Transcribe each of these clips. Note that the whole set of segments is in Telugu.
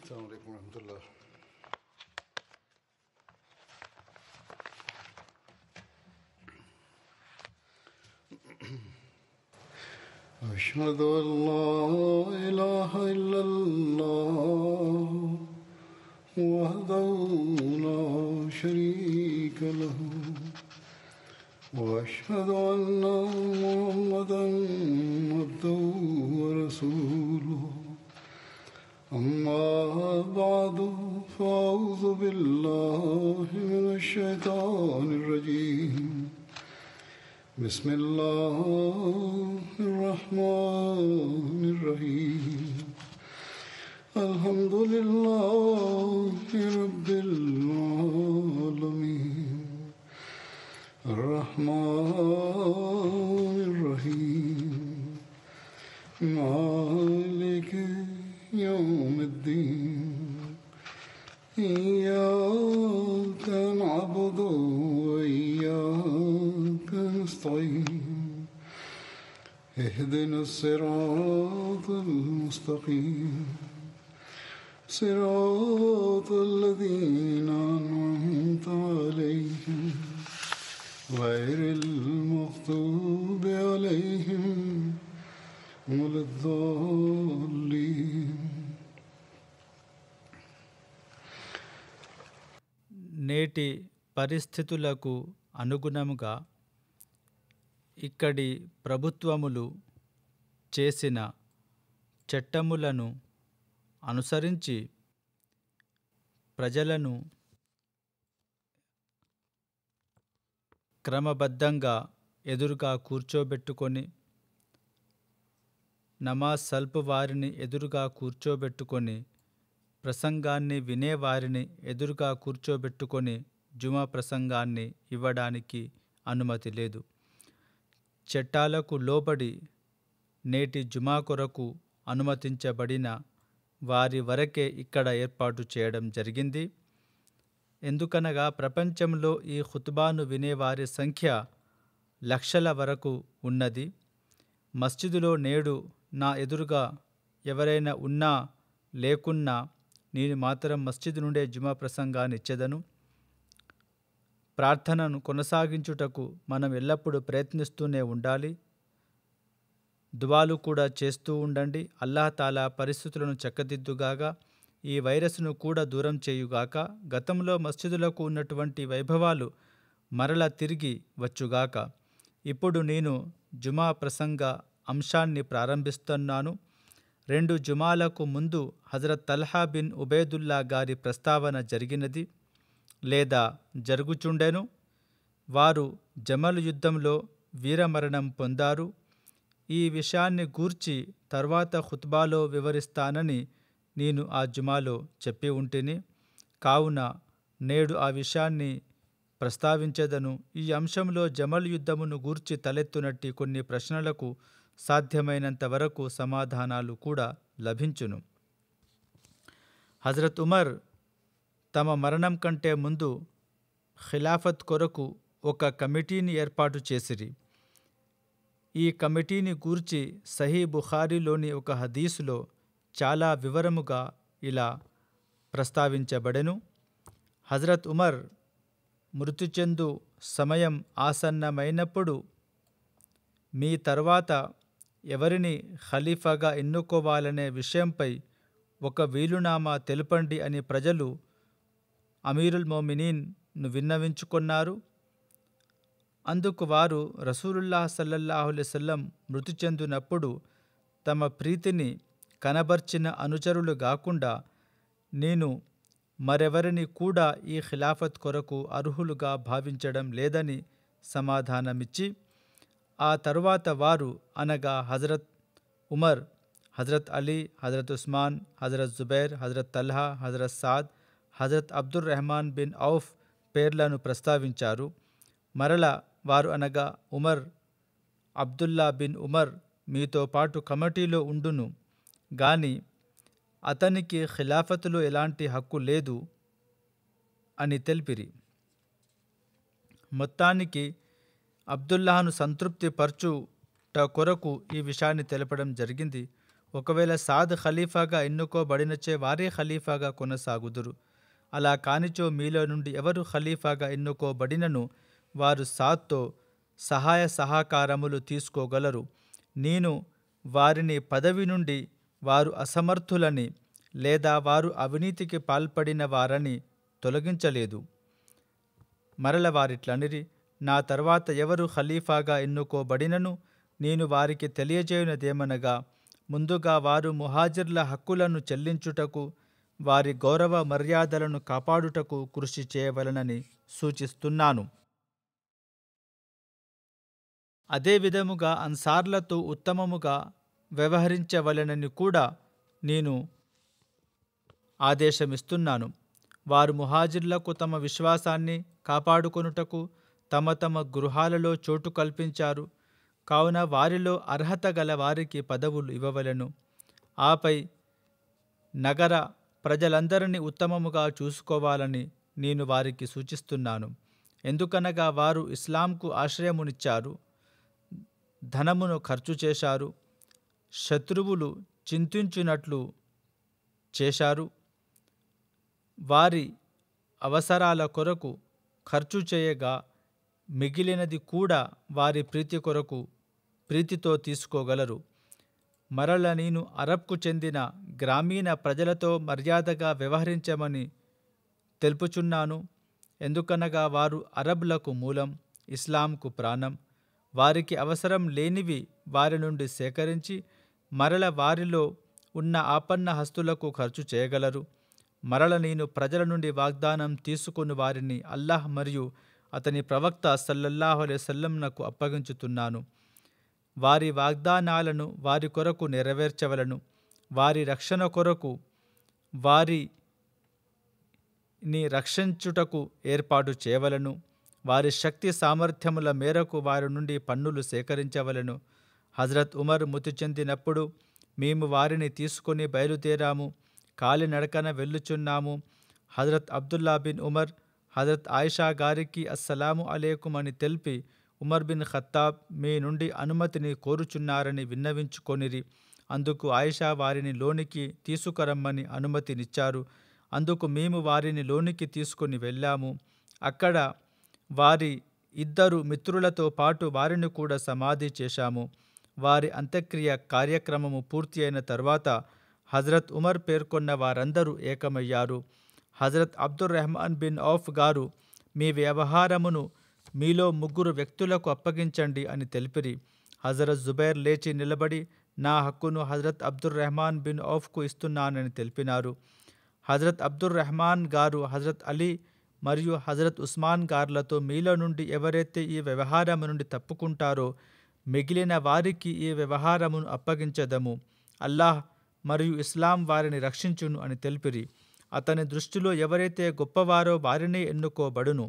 السلام عليكم ورحمة الله أشهد أن لا إله إلا الله وحده لا شريك له وأشهد أن محمدا عبده ورسوله أما بعد فأعوذ بالله من الشيطان الرجيم بسم الله الرحمن الرحيم الحمد لله رب العالمين الرحمن الرحيم مالك يوم الدين إياك نعبد وإياك نستعين اهدنا الصراط المستقيم صراط الذين أنعمت عليهم غير المغضوب عليهم ولا الضالين నేటి పరిస్థితులకు అనుగుణముగా ఇక్కడి ప్రభుత్వములు చేసిన చట్టములను అనుసరించి ప్రజలను క్రమబద్ధంగా ఎదురుగా కూర్చోబెట్టుకొని నమాజ్ సల్పు వారిని ఎదురుగా కూర్చోబెట్టుకొని ప్రసంగాన్ని వినేవారిని ఎదురుగా కూర్చోబెట్టుకొని జుమా ప్రసంగాన్ని ఇవ్వడానికి అనుమతి లేదు చట్టాలకు లోబడి నేటి జుమా కొరకు అనుమతించబడిన వారి వరకే ఇక్కడ ఏర్పాటు చేయడం జరిగింది ఎందుకనగా ప్రపంచంలో ఈ ఖుత్బాను వినేవారి సంఖ్య లక్షల వరకు ఉన్నది మస్జిదులో నేడు నా ఎదురుగా ఎవరైనా ఉన్నా లేకున్నా నేను మాత్రం మస్జిద్ నుండే జుమా ప్రసంగాన్ని ఇచ్చేదను ప్రార్థనను కొనసాగించుటకు మనం ఎల్లప్పుడూ ప్రయత్నిస్తూనే ఉండాలి దువాలు కూడా చేస్తూ ఉండండి అల్లాహ్ తాలా పరిస్థితులను చక్కదిద్దుగాక ఈ వైరస్ను కూడా దూరం చేయుగాక గతంలో మస్జిదులకు ఉన్నటువంటి వైభవాలు మరల తిరిగి వచ్చుగాక ఇప్పుడు నేను జుమా ప్రసంగ అంశాన్ని ప్రారంభిస్తున్నాను రెండు జుమాలకు ముందు హజరత్ తల్హా బిన్ ఉబేదుల్లా గారి ప్రస్తావన జరిగినది లేదా జరుగుచుండెను వారు జమల్ యుద్ధంలో వీరమరణం పొందారు ఈ విషయాన్ని గూర్చి తర్వాత ఖుత్బాలో వివరిస్తానని నేను ఆ జుమాలో చెప్పి ఉంటిని కావున నేడు ఆ విషయాన్ని ప్రస్తావించేదను ఈ అంశంలో జమల్ యుద్ధమును గూర్చి తలెత్తునట్టి కొన్ని ప్రశ్నలకు సాధ్యమైనంత వరకు సమాధానాలు కూడా లభించును హజరత్ ఉమర్ తమ మరణం కంటే ముందు ఖిలాఫత్ కొరకు ఒక కమిటీని ఏర్పాటు చేసిరి ఈ కమిటీని గూర్చి సహీ బుఖారీలోని ఒక హదీసులో చాలా వివరముగా ఇలా ప్రస్తావించబడెను హజరత్ ఉమర్ మృతి చెందు సమయం ఆసన్నమైనప్పుడు మీ తర్వాత ఎవరిని ఖలీఫాగా ఎన్నుకోవాలనే విషయంపై ఒక వీలునామా తెలుపండి అని ప్రజలు అమీరుల్ మోమినీన్ను విన్నవించుకున్నారు అందుకు వారు రసూలుల్లాహ్ సల్లల్లాహు సల్లం మృతి చెందినప్పుడు తమ ప్రీతిని కనబర్చిన అనుచరులు కాకుండా నేను మరెవరిని కూడా ఈ ఖిలాఫత్ కొరకు అర్హులుగా భావించడం లేదని సమాధానమిచ్చి ఆ తరువాత వారు అనగా హజరత్ ఉమర్ హజరత్ అలీ హజరత్ ఉస్మాన్ హజరత్ జుబైర్ హజరత్ తల్హా హజరత్ సాద్ హజరత్ అబ్దుర్ రెహమాన్ బిన్ ఔఫ్ పేర్లను ప్రస్తావించారు మరల వారు అనగా ఉమర్ అబ్దుల్లా బిన్ ఉమర్ మీతో పాటు కమిటీలో ఉండును గాని అతనికి ఖిలాఫతులో ఎలాంటి హక్కు లేదు అని తెలిపిరి మొత్తానికి అబ్దుల్లాహను సంతృప్తి పరచుట కొరకు ఈ విషయాన్ని తెలపడం జరిగింది ఒకవేళ సాద్ ఖలీఫాగా ఎన్నుకోబడినచే వారే ఖలీఫాగా కొనసాగుదురు అలా కానిచో మీలో నుండి ఎవరు ఖలీఫాగా ఎన్నుకోబడినను వారు సాత్తో సహాయ సహకారములు తీసుకోగలరు నేను వారిని పదవి నుండి వారు అసమర్థులని లేదా వారు అవినీతికి పాల్పడిన వారని తొలగించలేదు మరల వారిట్లనిరి నా తర్వాత ఎవరు ఖలీఫాగా ఎన్నుకోబడినను నేను వారికి తెలియజేయునదేమనగా ముందుగా వారు ముహాజిర్ల హక్కులను చెల్లించుటకు వారి గౌరవ మర్యాదలను కాపాడుటకు కృషి చేయవలనని సూచిస్తున్నాను అదే విధముగా అన్సార్లతో ఉత్తమముగా వ్యవహరించవలనని కూడా నేను ఆదేశమిస్తున్నాను వారు ముహాజిర్లకు తమ విశ్వాసాన్ని కాపాడుకొనుటకు తమ తమ గృహాలలో చోటు కల్పించారు కావున వారిలో అర్హత గల వారికి పదవులు ఇవ్వవలెను ఆపై నగర ప్రజలందరినీ ఉత్తమముగా చూసుకోవాలని నేను వారికి సూచిస్తున్నాను ఎందుకనగా వారు ఇస్లాంకు ఆశ్రయమునిచ్చారు ధనమును ఖర్చు చేశారు శత్రువులు చింతించున్నట్లు చేశారు వారి అవసరాల కొరకు ఖర్చు చేయగా మిగిలినది కూడా వారి ప్రీతి కొరకు ప్రీతితో తీసుకోగలరు మరల నేను అరబ్కు చెందిన గ్రామీణ ప్రజలతో మర్యాదగా వ్యవహరించమని తెలుపుచున్నాను ఎందుకనగా వారు అరబ్లకు మూలం ఇస్లాంకు ప్రాణం వారికి అవసరం లేనివి వారి నుండి సేకరించి మరల వారిలో ఉన్న ఆపన్న హస్తులకు ఖర్చు చేయగలరు మరల నేను ప్రజల నుండి వాగ్దానం తీసుకుని వారిని అల్లాహ్ మరియు అతని ప్రవక్త సల్లల్లాహు అలైసల్లంనకు అప్పగించుతున్నాను వారి వాగ్దానాలను వారి కొరకు నెరవేర్చవలను వారి రక్షణ కొరకు వారి ని రక్షించుటకు ఏర్పాటు చేయవలను వారి శక్తి సామర్థ్యముల మేరకు వారి నుండి పన్నులు సేకరించవలను హజరత్ ఉమర్ మృతి చెందినప్పుడు మేము వారిని తీసుకొని బయలుదేరాము కాలినడకన వెళ్ళుచున్నాము హజరత్ అబ్దుల్లా బిన్ ఉమర్ హజరత్ ఆయిషా గారికి అస్సలాము అలేకుం అని తెలిపి ఉమర్ బిన్ ఖత్తాబ్ మీ నుండి అనుమతిని కోరుచున్నారని విన్నవించుకొనిరి అందుకు ఆయిషా వారిని లోనికి తీసుకురమ్మని అనుమతినిచ్చారు అందుకు మేము వారిని లోనికి తీసుకుని వెళ్ళాము అక్కడ వారి ఇద్దరు మిత్రులతో పాటు వారిని కూడా సమాధి చేశాము వారి అంత్యక్రియ కార్యక్రమము పూర్తి అయిన తర్వాత హజరత్ ఉమర్ పేర్కొన్న వారందరూ ఏకమయ్యారు హజరత్ అబ్దుర్ రెహమాన్ బిన్ ఔఫ్ గారు మీ వ్యవహారమును మీలో ముగ్గురు వ్యక్తులకు అప్పగించండి అని తెలిపిరి హజరత్ జుబైర్ లేచి నిలబడి నా హక్కును హజరత్ అబ్దుర్ రెహమాన్ బిన్ ఔఫ్కు ఇస్తున్నానని తెలిపినారు హజరత్ అబ్దుర్ రెహమాన్ గారు హజరత్ అలీ మరియు హజరత్ ఉస్మాన్ గార్లతో మీలో నుండి ఎవరైతే ఈ వ్యవహారము నుండి తప్పుకుంటారో మిగిలిన వారికి ఈ వ్యవహారమును అప్పగించదము అల్లాహ్ మరియు ఇస్లాం వారిని రక్షించును అని తెలిపిరి అతని దృష్టిలో ఎవరైతే గొప్పవారో వారినే ఎన్నుకోబడును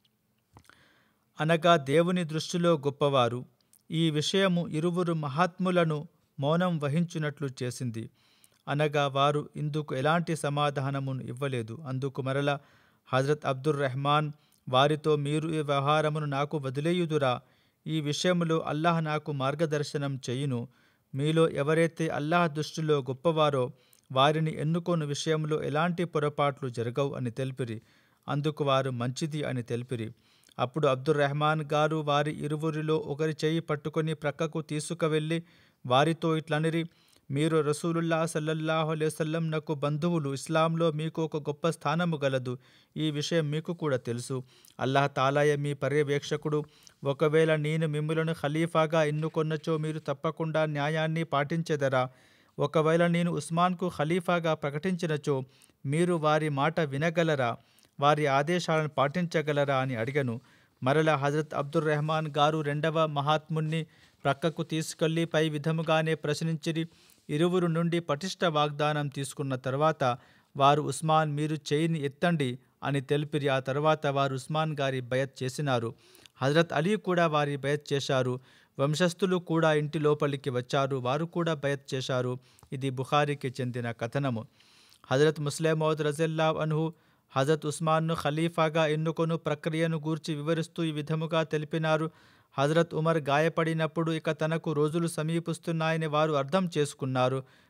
అనగా దేవుని దృష్టిలో గొప్పవారు ఈ విషయము ఇరువురు మహాత్ములను మౌనం వహించున్నట్లు చేసింది అనగా వారు ఇందుకు ఎలాంటి సమాధానమును ఇవ్వలేదు అందుకు మరల హజరత్ అబ్దుర్ రెహమాన్ వారితో మీరు ఈ వ్యవహారమును నాకు వదిలేయుదురా ఈ విషయంలో అల్లాహ్ నాకు మార్గదర్శనం చేయును మీలో ఎవరైతే అల్లాహ్ దృష్టిలో గొప్పవారో వారిని ఎన్నుకోని విషయంలో ఎలాంటి పొరపాట్లు జరగవు అని తెలిపిరి అందుకు వారు మంచిది అని తెలిపిరి అప్పుడు అబ్దుర్ రెహమాన్ గారు వారి ఇరువురిలో ఒకరి చేయి పట్టుకొని ప్రక్కకు తీసుకువెళ్ళి వారితో ఇట్లనిరి మీరు రసూలుల్లా సల్లల్లాహు అలైవల్లం నాకు బంధువులు ఇస్లాంలో మీకు ఒక గొప్ప స్థానము గలదు ఈ విషయం మీకు కూడా తెలుసు అల్లాహ్ తాలాయ మీ పర్యవేక్షకుడు ఒకవేళ నేను మిమ్ములను ఖలీఫాగా ఎన్నుకొన్నచో మీరు తప్పకుండా న్యాయాన్ని పాటించెదరా ఒకవేళ నేను ఉస్మాన్కు ఖలీఫాగా ప్రకటించినచో మీరు వారి మాట వినగలరా వారి ఆదేశాలను పాటించగలరా అని అడిగను మరల హజరత్ అబ్దుర్ రెహమాన్ గారు రెండవ మహాత్ముణ్ణి ప్రక్కకు తీసుకెళ్లి పై విధముగానే ప్రశ్నించిరి ఇరువురు నుండి పటిష్ట వాగ్దానం తీసుకున్న తర్వాత వారు ఉస్మాన్ మీరు చేయిని ఎత్తండి అని తెలిపిరి ఆ తర్వాత వారు ఉస్మాన్ గారి బయత్ చేసినారు హజరత్ అలీ కూడా వారి బయత్ చేశారు వంశస్థులు కూడా ఇంటి లోపలికి వచ్చారు వారు కూడా బయత్ చేశారు ఇది బుఖారీకి చెందిన కథనము హజరత్ ముస్లిమౌద్ రజల్లా అన్హు హజరత్ ఉస్మాన్ను ఖలీఫాగా ఎన్నుకొను ప్రక్రియను గూర్చి వివరిస్తూ ఈ విధముగా తెలిపినారు హజరత్ ఉమర్ గాయపడినప్పుడు ఇక తనకు రోజులు సమీపిస్తున్నాయని వారు అర్థం చేసుకున్నారు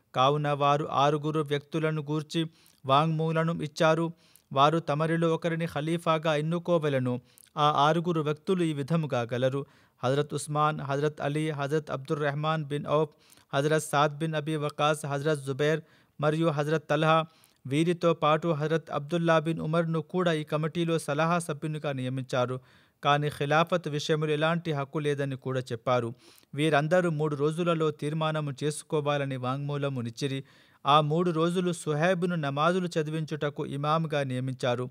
కావున వారు ఆరుగురు వ్యక్తులను గూర్చి వాంగ్మూలను ఇచ్చారు వారు తమరిలో ఒకరిని ఖలీఫాగా ఎన్నుకోవలను ఆ ఆరుగురు వ్యక్తులు ఈ విధముగా గలరు హజరత్ ఉస్మాన్ హజరత్ అలీ హజరత్ అబ్దుర్ రెహమాన్ బిన్ ఔఫ్ హజరత్ సాద్ బిన్ అబీ వకాస్ హజరత్ జుబైర్ మరియు హజరత్ తల్హా వీరితో పాటు హజరత్ అబ్దుల్లా బిన్ ఉమర్ను కూడా ఈ కమిటీలో సలహా సభ్యునిగా నియమించారు కానీ ఖిలాఫత్ విషయంలో ఎలాంటి హక్కు లేదని కూడా చెప్పారు వీరందరూ మూడు రోజులలో తీర్మానము చేసుకోవాలని వాంగ్మూలము నిచ్చిరి ఆ మూడు రోజులు సుహైబ్ను నమాజులు చదివించుటకు ఇమామ్గా నియమించారు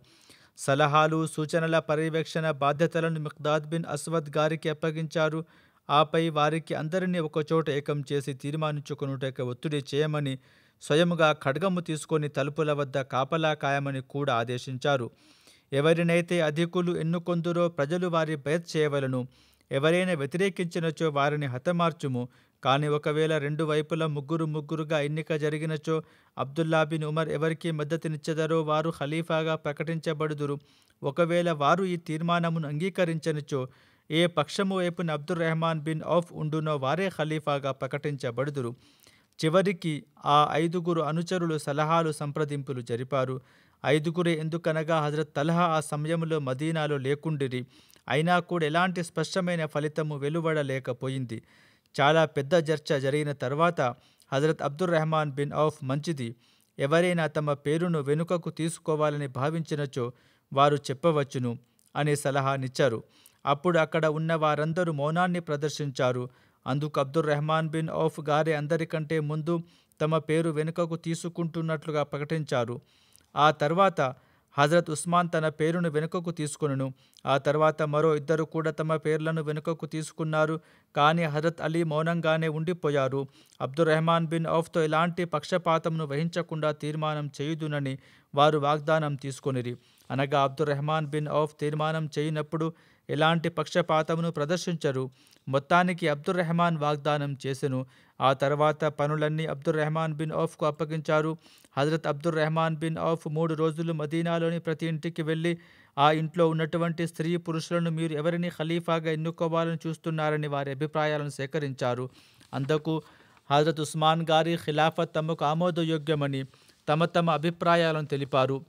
సలహాలు సూచనల పర్యవేక్షణ బాధ్యతలను మిక్దాద్ బిన్ అస్వద్ గారికి అప్పగించారు ఆపై వారికి అందరినీ ఒకచోట ఏకం చేసి తీర్మానించుకున్నటకు ఒత్తిడి చేయమని స్వయముగా ఖడ్గము తీసుకొని తలుపుల వద్ద కాపలా కాయమని కూడా ఆదేశించారు ఎవరినైతే అధికులు ఎన్నుకొందురో ప్రజలు వారి బయత్ చేయవలను ఎవరైనా వ్యతిరేకించినచో వారిని హతమార్చుము కానీ ఒకవేళ రెండు వైపుల ముగ్గురు ముగ్గురుగా ఎన్నిక జరిగినచో అబ్దుల్లా బిన్ ఉమర్ ఎవరికి మద్దతునిచ్చెదరో వారు ఖలీఫాగా ప్రకటించబడుదురు ఒకవేళ వారు ఈ తీర్మానమును అంగీకరించనిచో ఏ పక్షము వైపున అబ్దుర్ రెహమాన్ బిన్ ఔఫ్ ఉండునో వారే ఖలీఫాగా ప్రకటించబడుదురు చివరికి ఆ ఐదుగురు అనుచరులు సలహాలు సంప్రదింపులు జరిపారు ఐదుగురే ఎందుకనగా హజరత్ తలహా ఆ సమయంలో మదీనాలో లేకుండిరి అయినా కూడా ఎలాంటి స్పష్టమైన ఫలితము వెలువడలేకపోయింది చాలా పెద్ద చర్చ జరిగిన తర్వాత హజరత్ అబ్దుర్ రెహమాన్ బిన్ ఔఫ్ మంచిది ఎవరైనా తమ పేరును వెనుకకు తీసుకోవాలని భావించినచో వారు చెప్పవచ్చును అనే సలహానిచ్చారు అప్పుడు అక్కడ ఉన్న వారందరూ మౌనాన్ని ప్రదర్శించారు అందుకు అబ్దుర్ రెహమాన్ బిన్ ఔఫ్ గారే అందరికంటే ముందు తమ పేరు వెనుకకు తీసుకుంటున్నట్లుగా ప్రకటించారు ఆ తర్వాత హజరత్ ఉస్మాన్ తన పేరును వెనుకకు తీసుకును ఆ తర్వాత మరో ఇద్దరు కూడా తమ పేర్లను వెనుకకు తీసుకున్నారు కానీ హజరత్ అలీ మౌనంగానే ఉండిపోయారు అబ్దుర్ రెహమాన్ బిన్ ఔఫ్తో ఎలాంటి పక్షపాతంను వహించకుండా తీర్మానం చేయుదునని వారు వాగ్దానం తీసుకొనిరి అనగా అబ్దుర్ రెహమాన్ బిన్ ఔఫ్ తీర్మానం చేయనప్పుడు ఎలాంటి పక్షపాతమును ప్రదర్శించరు మొత్తానికి అబ్దుర్ రెహమాన్ వాగ్దానం చేసెను ఆ తర్వాత పనులన్నీ అబ్దుర్ రెహమాన్ బిన్ ఔఫ్కు అప్పగించారు హజరత్ అబ్దుర్ రెహమాన్ బిన్ ఔఫ్ మూడు రోజులు మదీనాలోని ప్రతి ఇంటికి వెళ్ళి ఆ ఇంట్లో ఉన్నటువంటి స్త్రీ పురుషులను మీరు ఎవరిని ఖలీఫాగా ఎన్నుకోవాలని చూస్తున్నారని వారి అభిప్రాయాలను సేకరించారు అందుకు హజరత్ ఉస్మాన్ గారి ఖిలాఫత్ తమకు ఆమోదయోగ్యమని తమ తమ అభిప్రాయాలను తెలిపారు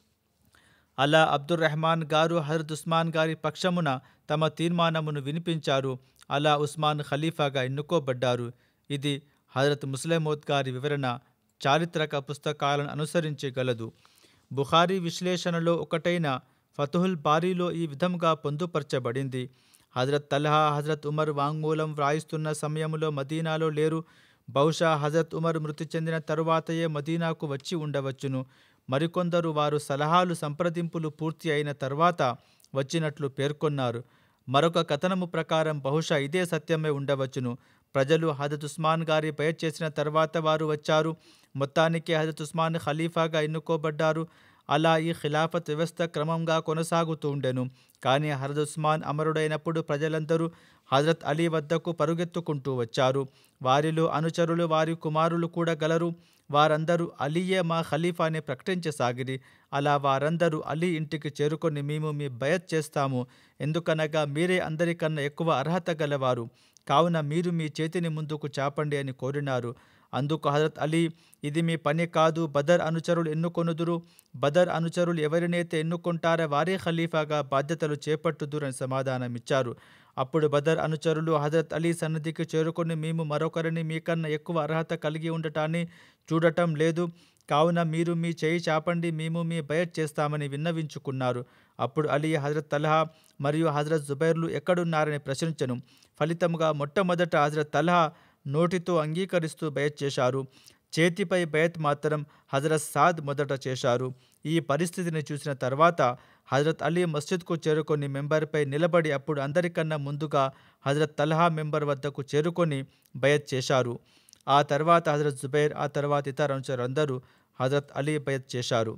అలా అబ్దుర్ రెహమాన్ గారు హజరత్ ఉస్మాన్ గారి పక్షమున తమ తీర్మానమును వినిపించారు అలా ఉస్మాన్ ఖలీఫాగా ఎన్నుకోబడ్డారు ఇది హజరత్ ముస్లిమోద్ గారి వివరణ చారిత్రక పుస్తకాలను అనుసరించగలదు బుఖారీ విశ్లేషణలో ఒకటైన ఫతుహుల్ బారీలో ఈ విధంగా పొందుపరచబడింది హజరత్ తల్హా హజరత్ ఉమర్ వాంగ్మూలం వ్రాయిస్తున్న సమయంలో మదీనాలో లేరు బహుశా హజరత్ ఉమర్ మృతి చెందిన తరువాతయే మదీనాకు వచ్చి ఉండవచ్చును మరికొందరు వారు సలహాలు సంప్రదింపులు పూర్తి అయిన తర్వాత వచ్చినట్లు పేర్కొన్నారు మరొక కథనము ప్రకారం బహుశా ఇదే సత్యమే ఉండవచ్చును ప్రజలు హజరత్ ఉస్మాన్ గారి బయట చేసిన తర్వాత వారు వచ్చారు మొత్తానికి హజరత్ ఉస్మాన్ ఖలీఫాగా ఎన్నుకోబడ్డారు అలా ఈ ఖిలాఫత్ వ్యవస్థ క్రమంగా కొనసాగుతూ ఉండెను కానీ హజరత్ ఉస్మాన్ అమరుడైనప్పుడు ప్రజలందరూ హజరత్ అలీ వద్దకు పరుగెత్తుకుంటూ వచ్చారు వారిలో అనుచరులు వారి కుమారులు కూడా గలరు వారందరూ అలీయే మా ఖలీఫా అని ప్రకటించసాగిరి అలా వారందరూ అలీ ఇంటికి చేరుకొని మేము మీ బయత్ చేస్తాము ఎందుకనగా మీరే అందరికన్నా ఎక్కువ అర్హత గలవారు కావున మీరు మీ చేతిని ముందుకు చాపండి అని కోరినారు అందుకు హజరత్ అలీ ఇది మీ పని కాదు బదర్ అనుచరులు ఎన్నుకొనుదురు బదర్ అనుచరులు ఎవరినైతే ఎన్నుకుంటారో వారే ఖలీఫాగా బాధ్యతలు చేపట్టుదురని సమాధానమిచ్చారు అప్పుడు బదర్ అనుచరులు హజరత్ అలీ సన్నిధికి చేరుకొని మేము మరొకరిని మీకన్నా ఎక్కువ అర్హత కలిగి ఉండటాన్ని చూడటం లేదు కావున మీరు మీ చేయి చాపండి మేము మీ బయట్ చేస్తామని విన్నవించుకున్నారు అప్పుడు అలీ హజరత్ తల్హా మరియు హజరత్ జుబైర్లు ఎక్కడున్నారని ప్రశ్నించను ఫలితముగా మొట్టమొదట హజరత్ తల్హా నోటితో అంగీకరిస్తూ బయట్ చేశారు చేతిపై బయత్ మాత్రం హజరత్ సాద్ మొదట చేశారు ఈ పరిస్థితిని చూసిన తర్వాత హజరత్ అలీ మస్జిద్కు చేరుకొని మెంబర్పై నిలబడి అప్పుడు అందరికన్నా ముందుగా హజరత్ తల్హా మెంబర్ వద్దకు చేరుకొని బయత్ చేశారు ఆ తర్వాత హజరత్ జుబైర్ ఆ తర్వాత ఇతర అనుచరులందరూ హజరత్ అలీ బయత్ చేశారు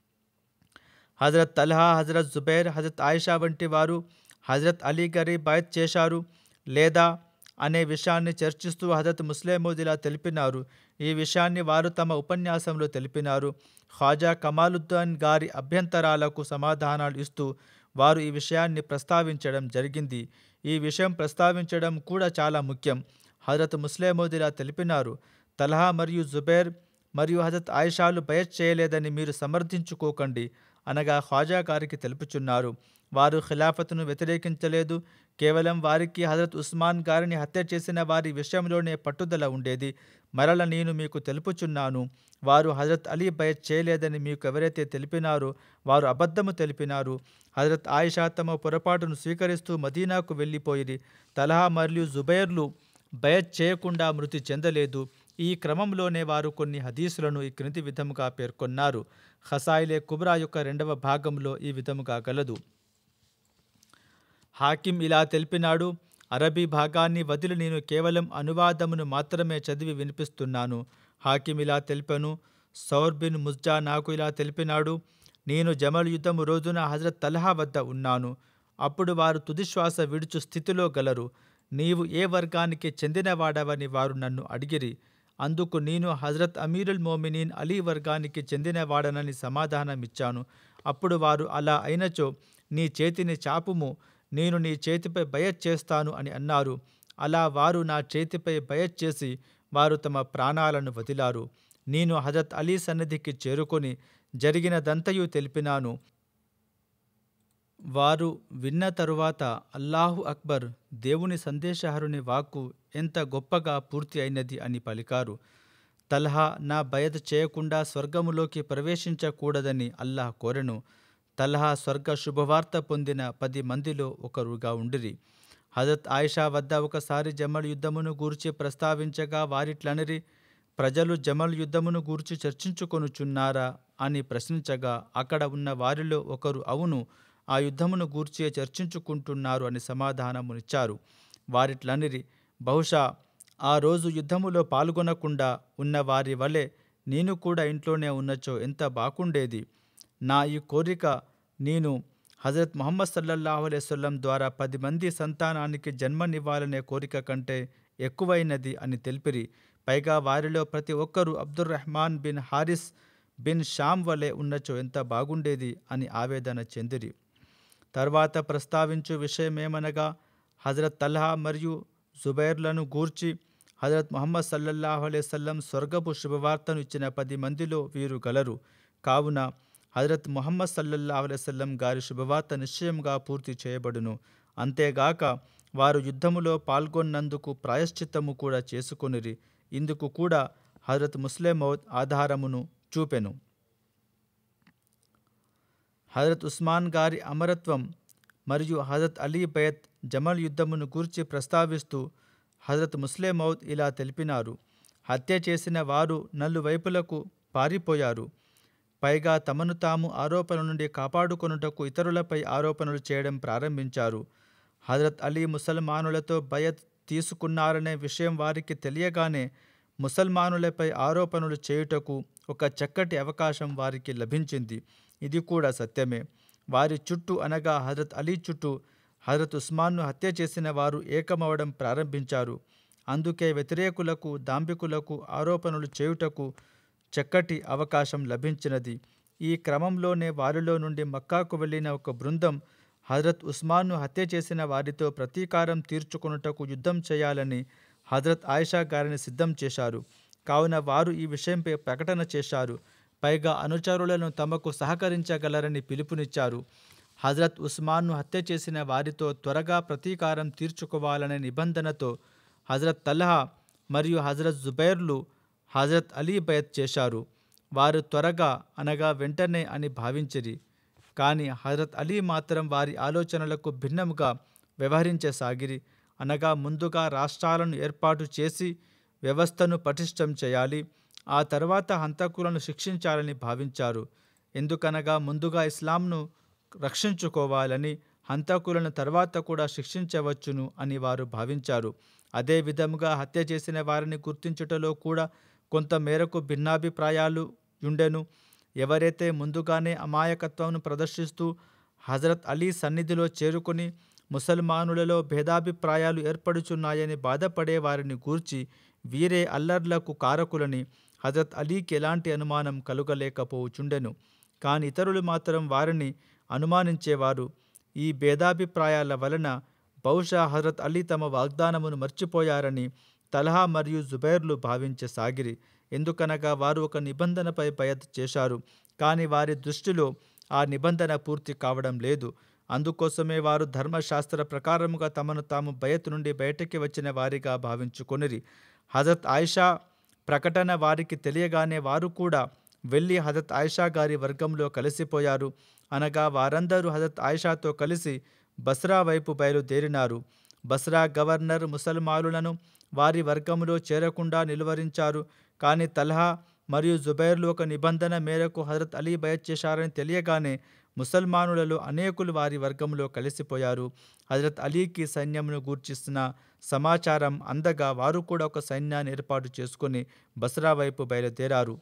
హజరత్ తల్హా హజరత్ జుబైర్ హజరత్ ఆయిషా వంటి వారు హజరత్ అలీ గారి బయత్ చేశారు లేదా అనే విషయాన్ని చర్చిస్తూ హజరత్ ముస్లిమోద్ ఇలా తెలిపినారు ఈ విషయాన్ని వారు తమ ఉపన్యాసంలో తెలిపినారు ఖ్వాజా కమాలుద్దీన్ గారి అభ్యంతరాలకు సమాధానాలు ఇస్తూ వారు ఈ విషయాన్ని ప్రస్తావించడం జరిగింది ఈ విషయం ప్రస్తావించడం కూడా చాలా ముఖ్యం హజరత్ ముస్లిమోద్ ఇలా తెలిపినారు తలహా మరియు జుబైర్ మరియు హజరత్ ఆయిషాలు బయట్ చేయలేదని మీరు సమర్థించుకోకండి అనగా ఖ్వాజా గారికి తెలుపుచున్నారు వారు ఖిలాఫతును వ్యతిరేకించలేదు కేవలం వారికి హజరత్ ఉస్మాన్ గారిని హత్య చేసిన వారి విషయంలోనే పట్టుదల ఉండేది మరల నేను మీకు తెలుపుచున్నాను వారు హజరత్ అలీ బయట్ చేయలేదని మీకు ఎవరైతే తెలిపినారో వారు అబద్ధము తెలిపినారు హజరత్ ఆయిషా తమ పొరపాటును స్వీకరిస్తూ మదీనాకు వెళ్ళిపోయిరి తలహా మరియు జుబైర్లు బయట్ చేయకుండా మృతి చెందలేదు ఈ క్రమంలోనే వారు కొన్ని హదీసులను ఈ క్రింది విధముగా పేర్కొన్నారు ఖసాయిలే కుబ్రా యొక్క రెండవ భాగంలో ఈ విధముగా గలదు హాకిం ఇలా తెలిపినాడు అరబీ భాగాన్ని వదిలి నేను కేవలం అనువాదమును మాత్రమే చదివి వినిపిస్తున్నాను హాకిం ఇలా తెలిపాను సౌర్ బిన్ ముజ్జా నాకు ఇలా తెలిపినాడు నేను జమల్ యుద్ధము రోజున హజరత్ తలహా వద్ద ఉన్నాను అప్పుడు వారు తుదిశ్వాస విడుచు స్థితిలో గలరు నీవు ఏ వర్గానికి చెందినవాడవని వారు నన్ను అడిగిరి అందుకు నేను హజరత్ అమీరుల్ మోమినీన్ అలీ వర్గానికి చెందినవాడనని సమాధానమిచ్చాను అప్పుడు వారు అలా అయినచో నీ చేతిని చాపుము నేను నీ చేతిపై బయట్ చేస్తాను అని అన్నారు అలా వారు నా చేతిపై బయట్ చేసి వారు తమ ప్రాణాలను వదిలారు నేను హజరత్ అలీ సన్నిధికి చేరుకొని జరిగినదంతయు తెలిపినాను వారు విన్న తరువాత అల్లాహు అక్బర్ దేవుని సందేశహరుని వాక్కు ఎంత గొప్పగా పూర్తి అయినది అని పలికారు తల్హా నా బయత చేయకుండా స్వర్గములోకి ప్రవేశించకూడదని అల్లాహ్ కోరెను తల్హా స్వర్గ శుభవార్త పొందిన పది మందిలో ఒకరుగా ఉండిరి హజరత్ ఆయిషా వద్ద ఒకసారి జమల్ యుద్ధమును గూర్చి ప్రస్తావించగా వారిట్లనిరి ప్రజలు జమల్ యుద్ధమును గూర్చి చర్చించుకొనుచున్నారా అని ప్రశ్నించగా అక్కడ ఉన్న వారిలో ఒకరు అవును ఆ యుద్ధమును గూర్చి చర్చించుకుంటున్నారు అని సమాధానమునిచ్చారు వారిట్లనిరి బహుశా ఆ రోజు యుద్ధములో పాల్గొనకుండా ఉన్న వారి వలె నేను కూడా ఇంట్లోనే ఉన్నచో ఎంత బాగుండేది నా ఈ కోరిక నేను హజరత్ ముహమ్మద్ సల్లల్లాహు అలైవల్లం ద్వారా పది మంది సంతానానికి జన్మనివ్వాలనే కోరిక కంటే ఎక్కువైనది అని తెలిపిరి పైగా వారిలో ప్రతి ఒక్కరూ అబ్దుర్ రెహమాన్ బిన్ హారిస్ బిన్ షామ్ వలె ఉన్నచో ఎంత బాగుండేది అని ఆవేదన చెందిరి తర్వాత ప్రస్తావించు విషయమేమనగా హజరత్ తల్హా మరియు జుబైర్లను గూర్చి హజరత్ ముహమ్మద్ సల్లల్లాహు అలైవల్లం స్వర్గపు శుభవార్తను ఇచ్చిన పది మందిలో వీరు గలరు కావున హజరత్ ముహమ్మద్ సల్లల్లాహు అలైవల్లం గారి శుభవార్త నిశ్చయంగా పూర్తి చేయబడును అంతేగాక వారు యుద్ధములో పాల్గొన్నందుకు ప్రాయశ్చిత్తము కూడా చేసుకొనిరి ఇందుకు కూడా హజరత్ ముస్లిమౌద్ ఆధారమును చూపెను హజరత్ ఉస్మాన్ గారి అమరత్వం మరియు హజరత్ అలీ బయత్ జమల్ యుద్ధమును గూర్చి ప్రస్తావిస్తూ హజరత్ ముస్లిమౌద్ ఇలా తెలిపినారు హత్య చేసిన వారు నలువైపులకు పారిపోయారు పైగా తమను తాము ఆరోపణ నుండి కాపాడుకొనుటకు ఇతరులపై ఆరోపణలు చేయడం ప్రారంభించారు హజరత్ అలీ ముసల్మానులతో బయత్ తీసుకున్నారనే విషయం వారికి తెలియగానే ముసల్మానులపై ఆరోపణలు చేయుటకు ఒక చక్కటి అవకాశం వారికి లభించింది ఇది కూడా సత్యమే వారి చుట్టూ అనగా హజరత్ అలీ చుట్టూ హజరత్ ఉస్మాన్ను హత్య చేసిన వారు ఏకమవడం ప్రారంభించారు అందుకే వ్యతిరేకులకు దాంభికులకు ఆరోపణలు చేయుటకు చక్కటి అవకాశం లభించినది ఈ క్రమంలోనే వారిలో నుండి మక్కాకు వెళ్ళిన ఒక బృందం హజరత్ ఉస్మాన్ను హత్య చేసిన వారితో ప్రతీకారం తీర్చుకొనుటకు యుద్ధం చేయాలని హజరత్ ఆయిషా గారిని సిద్ధం చేశారు కావున వారు ఈ విషయంపై ప్రకటన చేశారు పైగా అనుచరులను తమకు సహకరించగలరని పిలుపునిచ్చారు హజరత్ ఉస్మాన్ను హత్య చేసిన వారితో త్వరగా ప్రతీకారం తీర్చుకోవాలనే నిబంధనతో హజరత్ తల్హా మరియు హజరత్ జుబైర్లు హజరత్ అలీ బయత్ చేశారు వారు త్వరగా అనగా వెంటనే అని భావించిరి కానీ హజరత్ అలీ మాత్రం వారి ఆలోచనలకు భిన్నముగా వ్యవహరించసాగిరి అనగా ముందుగా రాష్ట్రాలను ఏర్పాటు చేసి వ్యవస్థను పటిష్టం చేయాలి ఆ తర్వాత హంతకులను శిక్షించాలని భావించారు ఎందుకనగా ముందుగా ఇస్లాంను రక్షించుకోవాలని హంతకులను తర్వాత కూడా శిక్షించవచ్చును అని వారు భావించారు అదే విధముగా హత్య చేసిన వారిని గుర్తించుటలో కూడా కొంత మేరకు భిన్నాభిప్రాయాలు ఉండెను ఎవరైతే ముందుగానే అమాయకత్వం ప్రదర్శిస్తూ హజరత్ అలీ సన్నిధిలో చేరుకొని ముసల్మానులలో భేదాభిప్రాయాలు ఏర్పడుచున్నాయని బాధపడే వారిని గూర్చి వీరే అల్లర్లకు కారకులని హజరత్ అలీకి ఎలాంటి అనుమానం కలుగలేకపోవుచుండెను కాని ఇతరులు మాత్రం వారిని అనుమానించేవారు ఈ భేదాభిప్రాయాల వలన బహుశా హజరత్ అలీ తమ వాగ్దానమును మర్చిపోయారని తలహా మరియు జుబైర్లు భావించసాగిరి ఎందుకనగా వారు ఒక నిబంధనపై బయత్ చేశారు కానీ వారి దృష్టిలో ఆ నిబంధన పూర్తి కావడం లేదు అందుకోసమే వారు ధర్మశాస్త్ర ప్రకారముగా తమను తాము బయత్ నుండి బయటకి వచ్చిన వారిగా భావించుకొనిరి హజరత్ ఆయిషా ప్రకటన వారికి తెలియగానే వారు కూడా వెళ్ళి హజరత్ ఆయిషా గారి వర్గంలో కలిసిపోయారు అనగా వారందరూ హజరత్ ఆయిషాతో కలిసి బస్రా వైపు బయలుదేరినారు బస్రా గవర్నర్ ముసల్మానులను వారి వర్గంలో చేరకుండా నిలువరించారు కానీ తల్హా మరియు జుబైర్లు ఒక నిబంధన మేరకు హజరత్ అలీ బయత్ చేశారని తెలియగానే ముసల్మానులలో అనేకులు వారి వర్గంలో కలిసిపోయారు హజరత్ అలీకి సైన్యంను గూర్చిస్తున్న సమాచారం అందగా వారు కూడా ఒక సైన్యాన్ని ఏర్పాటు చేసుకుని బస్రా వైపు బయలుదేరారు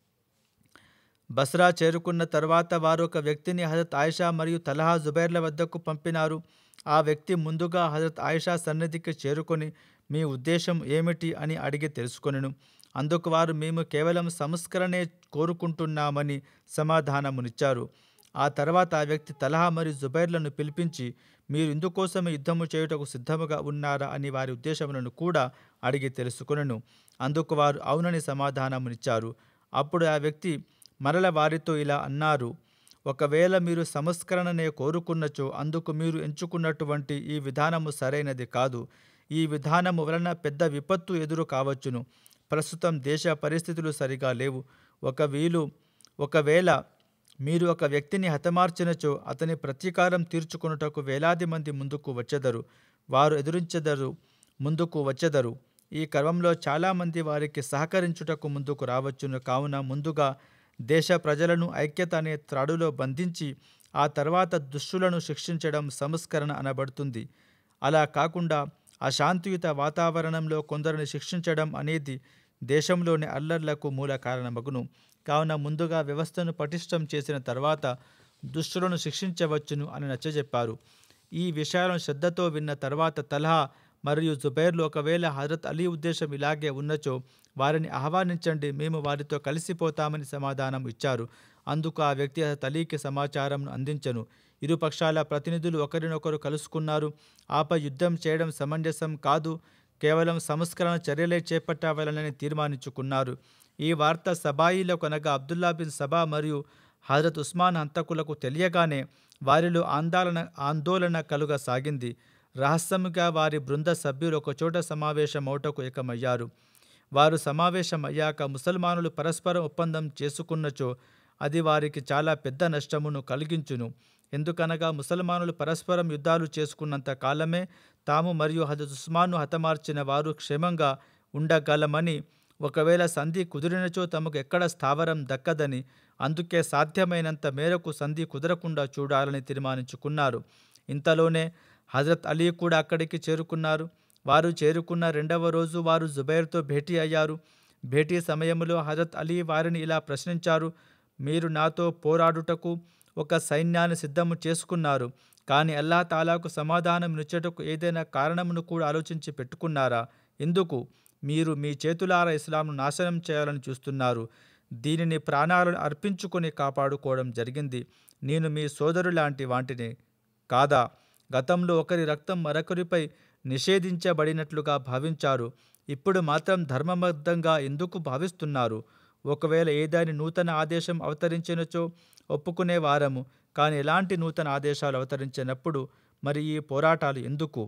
బస్రా చేరుకున్న తర్వాత వారు ఒక వ్యక్తిని హజరత్ ఆయిషా మరియు తలహా జుబైర్ల వద్దకు పంపినారు ఆ వ్యక్తి ముందుగా హజరత్ ఆయిషా సన్నిధికి చేరుకొని మీ ఉద్దేశం ఏమిటి అని అడిగి తెలుసుకొనెను అందుకు వారు మేము కేవలం సంస్కరణే కోరుకుంటున్నామని సమాధానమునిచ్చారు ఆ తర్వాత ఆ వ్యక్తి తలహా మరియు జుబైర్లను పిలిపించి మీరు ఇందుకోసమే యుద్ధము చేయుటకు సిద్ధముగా ఉన్నారా అని వారి ఉద్దేశములను కూడా అడిగి తెలుసుకొనెను అందుకు వారు అవునని సమాధానమునిచ్చారు అప్పుడు ఆ వ్యక్తి మరల వారితో ఇలా అన్నారు ఒకవేళ మీరు సంస్కరణనే కోరుకున్నచో అందుకు మీరు ఎంచుకున్నటువంటి ఈ విధానము సరైనది కాదు ఈ విధానము వలన పెద్ద విపత్తు ఎదురు కావచ్చును ప్రస్తుతం దేశ పరిస్థితులు సరిగా లేవు ఒక వీలు ఒకవేళ మీరు ఒక వ్యక్తిని హతమార్చినచో అతని ప్రతీకారం తీర్చుకొనుటకు వేలాది మంది ముందుకు వచ్చెదరు వారు ఎదురించెదరు ముందుకు వచ్చెదరు ఈ క్రమంలో చాలామంది వారికి సహకరించుటకు ముందుకు రావచ్చును కావున ముందుగా దేశ ప్రజలను ఐక్యత అనే త్రాడులో బంధించి ఆ తర్వాత దుష్టులను శిక్షించడం సంస్కరణ అనబడుతుంది అలా కాకుండా అశాంతియుత వాతావరణంలో కొందరిని శిక్షించడం అనేది దేశంలోని అల్లర్లకు మూల కారణమగును కావున ముందుగా వ్యవస్థను పటిష్టం చేసిన తర్వాత దుష్టులను శిక్షించవచ్చును అని నచ్చజెప్పారు ఈ విషయాలను శ్రద్ధతో విన్న తర్వాత తలహా మరియు జుబైర్లు ఒకవేళ హజరత్ అలీ ఉద్దేశం ఇలాగే ఉన్నచో వారిని ఆహ్వానించండి మేము వారితో కలిసిపోతామని సమాధానం ఇచ్చారు అందుకు ఆ వ్యక్తి హజరత్ అలీకి సమాచారం అందించను ఇరు పక్షాల ప్రతినిధులు ఒకరినొకరు కలుసుకున్నారు ఆపై యుద్ధం చేయడం సమంజసం కాదు కేవలం సంస్కరణ చర్యలే చేపట్టవలనని తీర్మానించుకున్నారు ఈ వార్త సబాయిలో కొనగా అబ్దుల్లా బిన్ సబా మరియు హజరత్ ఉస్మాన్ హంతకులకు తెలియగానే వారిలో ఆందోళన ఆందోళన కలుగ సాగింది రహస్యముగా వారి బృంద సభ్యులు ఒకచోట సమావేశమవుటకు ఏకమయ్యారు వారు సమావేశమయ్యాక ముసల్మానులు పరస్పరం ఒప్పందం చేసుకున్నచో అది వారికి చాలా పెద్ద నష్టమును కలిగించును ఎందుకనగా ముసల్మానులు పరస్పరం యుద్ధాలు చేసుకున్నంత కాలమే తాము మరియు హజరత్ ఉస్మాన్ను హతమార్చిన వారు క్షేమంగా ఉండగలమని ఒకవేళ సంధి కుదిరినచో తమకు ఎక్కడ స్థావరం దక్కదని అందుకే సాధ్యమైనంత మేరకు సంధి కుదరకుండా చూడాలని తీర్మానించుకున్నారు ఇంతలోనే హజరత్ అలీ కూడా అక్కడికి చేరుకున్నారు వారు చేరుకున్న రెండవ రోజు వారు జుబైర్తో భేటీ అయ్యారు భేటీ సమయంలో హజరత్ అలీ వారిని ఇలా ప్రశ్నించారు మీరు నాతో పోరాడుటకు ఒక సైన్యాన్ని సిద్ధము చేసుకున్నారు కానీ అల్లా తాలాకు సమాధానం ఇచ్చేటకు ఏదైనా కారణమును కూడా ఆలోచించి పెట్టుకున్నారా ఎందుకు మీరు మీ చేతులారా ఇస్లాంను నాశనం చేయాలని చూస్తున్నారు దీనిని ప్రాణాలను అర్పించుకొని కాపాడుకోవడం జరిగింది నేను మీ సోదరు లాంటి వాటిని కాదా గతంలో ఒకరి రక్తం మరొకరిపై నిషేధించబడినట్లుగా భావించారు ఇప్పుడు మాత్రం ధర్మబద్ధంగా ఎందుకు భావిస్తున్నారు ఒకవేళ ఏదాని నూతన ఆదేశం అవతరించినచో ఒప్పుకునే వారము కానీ ఎలాంటి నూతన ఆదేశాలు అవతరించినప్పుడు మరి ఈ పోరాటాలు ఎందుకు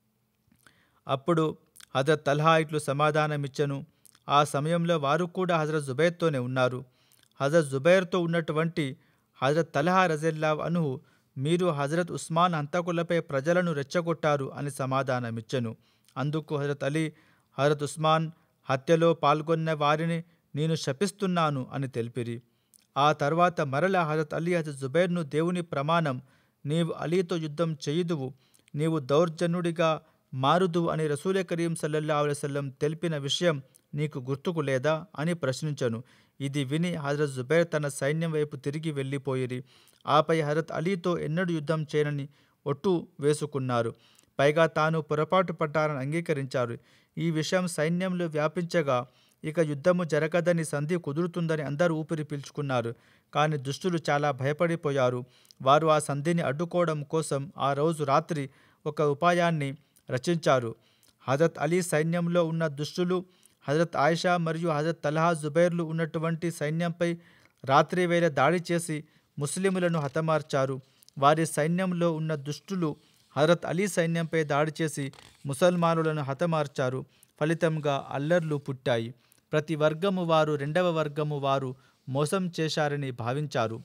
అప్పుడు హజరత్ తల్హా ఇట్లు సమాధానమిచ్చను ఆ సమయంలో వారు కూడా హజరత్ జుబైర్తోనే ఉన్నారు హజరత్ జుబైర్తో ఉన్నటువంటి హజరత్ తల్హా రజల్లా అనుహు మీరు హజరత్ ఉస్మాన్ హంతకులపై ప్రజలను రెచ్చగొట్టారు అని సమాధానమిచ్చను అందుకు హజరత్ అలీ హజరత్ ఉస్మాన్ హత్యలో పాల్గొన్న వారిని నేను శపిస్తున్నాను అని తెలిపిరి ఆ తర్వాత మరల హజరత్ అలీ హజరత్ జుబైర్ను దేవుని ప్రమాణం నీవు అలీతో యుద్ధం చేయుదువు నీవు దౌర్జన్యుడిగా మారుదు అని రసూలే కరీం సల్లల్లా అలైవల్లం తెలిపిన విషయం నీకు గుర్తుకు లేదా అని ప్రశ్నించను ఇది విని హజరత్ జుబైర్ తన సైన్యం వైపు తిరిగి వెళ్ళిపోయిరి ఆపై హజరత్ అలీతో ఎన్నడూ యుద్ధం చేయనని ఒట్టు వేసుకున్నారు పైగా తాను పొరపాటు పడ్డారని అంగీకరించారు ఈ విషయం సైన్యంలో వ్యాపించగా ఇక యుద్ధము జరగదని సంధి కుదురుతుందని అందరూ ఊపిరి పీల్చుకున్నారు కానీ దుష్టులు చాలా భయపడిపోయారు వారు ఆ సంధిని అడ్డుకోవడం కోసం ఆ రోజు రాత్రి ఒక ఉపాయాన్ని రచించారు హజరత్ అలీ సైన్యంలో ఉన్న దుష్టులు హజరత్ ఆయిషా మరియు హజరత్ తలహా జుబైర్లు ఉన్నటువంటి సైన్యంపై రాత్రి వేళ దాడి చేసి ముస్లిములను హతమార్చారు వారి సైన్యంలో ఉన్న దుష్టులు హజరత్ అలీ సైన్యంపై దాడి చేసి ముసల్మానులను హతమార్చారు ఫలితంగా అల్లర్లు పుట్టాయి ప్రతి వర్గము వారు రెండవ వర్గము వారు మోసం చేశారని భావించారు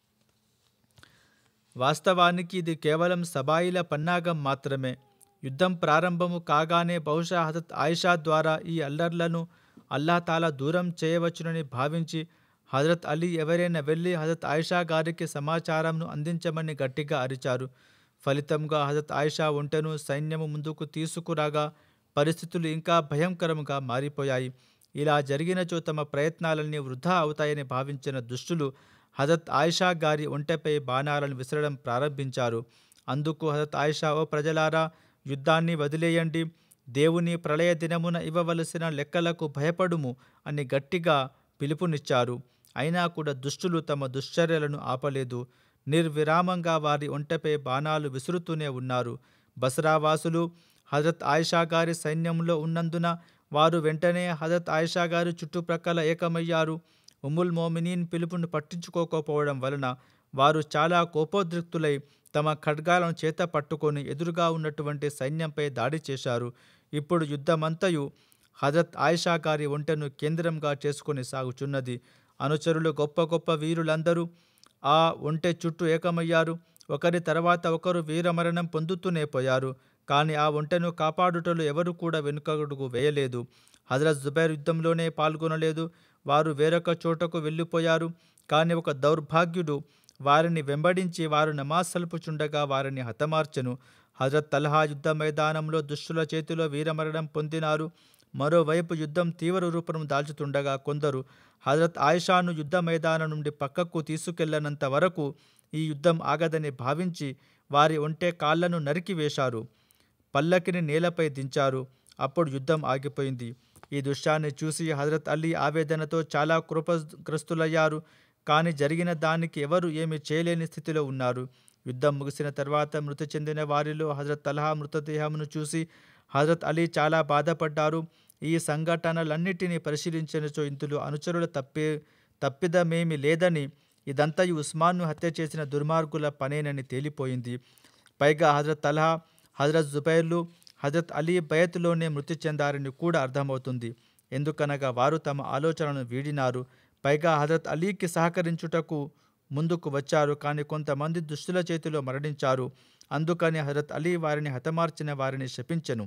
వాస్తవానికి ఇది కేవలం సబాయిల పన్నాగం మాత్రమే యుద్ధం ప్రారంభము కాగానే బహుశా హజరత్ ఆయిషా ద్వారా ఈ అల్లర్లను అల్లాహతాలా దూరం చేయవచ్చునని భావించి హజరత్ అలీ ఎవరైనా వెళ్ళి హజరత్ ఆయిషా గారికి సమాచారంను అందించమని గట్టిగా అరిచారు ఫలితంగా హజరత్ ఆయిషా ఒంటెను సైన్యము ముందుకు తీసుకురాగా పరిస్థితులు ఇంకా భయంకరంగా మారిపోయాయి ఇలా జరిగినచో తమ ప్రయత్నాలన్నీ వృధా అవుతాయని భావించిన దుష్టులు హజరత్ ఆయిషా గారి ఒంటెపై బాణాలను విసరడం ప్రారంభించారు అందుకు హజరత్ ఆయిషా ఓ ప్రజలారా యుద్ధాన్ని వదిలేయండి దేవుని ప్రళయ దినమున ఇవ్వవలసిన లెక్కలకు భయపడుము అని గట్టిగా పిలుపునిచ్చారు అయినా కూడా దుష్టులు తమ దుశ్చర్యలను ఆపలేదు నిర్విరామంగా వారి ఒంటెపై బాణాలు విసురుతూనే ఉన్నారు బసరావాసులు హజరత్ ఆయిషా గారి సైన్యంలో ఉన్నందున వారు వెంటనే హజరత్ ఆయిషా గారి చుట్టుప్రక్కల ఏకమయ్యారు ఉముల్ మోమినీన్ పిలుపును పట్టించుకోకపోవడం వలన వారు చాలా కోపోద్రిక్తులై తమ ఖడ్గాలను చేత పట్టుకొని ఎదురుగా ఉన్నటువంటి సైన్యంపై దాడి చేశారు ఇప్పుడు యుద్ధమంతయు హజరత్ ఆయిషా గారి ఒంటెను కేంద్రంగా చేసుకొని సాగుచున్నది అనుచరులు గొప్ప గొప్ప వీరులందరూ ఆ ఒంటె చుట్టూ ఏకమయ్యారు ఒకరి తర్వాత ఒకరు వీరమరణం పొందుతూనే పోయారు కానీ ఆ ఒంటెను కాపాడుటలు ఎవరు కూడా వెనుకడుగు వేయలేదు హజరత్ జుబైర్ యుద్ధంలోనే పాల్గొనలేదు వారు వేరొక చోటకు వెళ్ళిపోయారు కానీ ఒక దౌర్భాగ్యుడు వారిని వెంబడించి వారు నమాజ్ సలుపుచుండగా వారిని హతమార్చెను హజరత్ తల్హా యుద్ధ మైదానంలో దుష్టుల చేతిలో వీరమరణం పొందినారు మరోవైపు యుద్ధం తీవ్ర రూపం దాల్చుతుండగా కొందరు హజరత్ ఆయిషాను యుద్ధ మైదానం నుండి పక్కకు తీసుకెళ్లనంత వరకు ఈ యుద్ధం ఆగదని భావించి వారి ఒంటె కాళ్లను నరికివేశారు పల్లకిని నేలపై దించారు అప్పుడు యుద్ధం ఆగిపోయింది ఈ దృశ్యాన్ని చూసి హజరత్ అలీ ఆవేదనతో చాలా కృపగ్రస్తులయ్యారు కానీ జరిగిన దానికి ఎవరు ఏమి చేయలేని స్థితిలో ఉన్నారు యుద్ధం ముగిసిన తర్వాత మృతి చెందిన వారిలో హజరత్ తలహా మృతదేహమును చూసి హజరత్ అలీ చాలా బాధపడ్డారు ఈ సంఘటనలన్నిటినీ పరిశీలించినచో ఇందులో అనుచరుల తప్పే తప్పిదమేమి లేదని ఇదంతయు ఉస్మాన్ను హత్య చేసిన దుర్మార్గుల పనేనని తేలిపోయింది పైగా హజరత్ తలహా హజరత్ జుబైర్లు హజరత్ అలీ బయత్లోనే మృతి చెందారని కూడా అర్థమవుతుంది ఎందుకనగా వారు తమ ఆలోచనలను వీడినారు పైగా హజరత్ అలీకి సహకరించుటకు ముందుకు వచ్చారు కానీ కొంతమంది దుష్టుల చేతిలో మరణించారు అందుకని హజరత్ అలీ వారిని హతమార్చిన వారిని శపించెను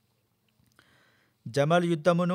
జమల్ యుద్ధమును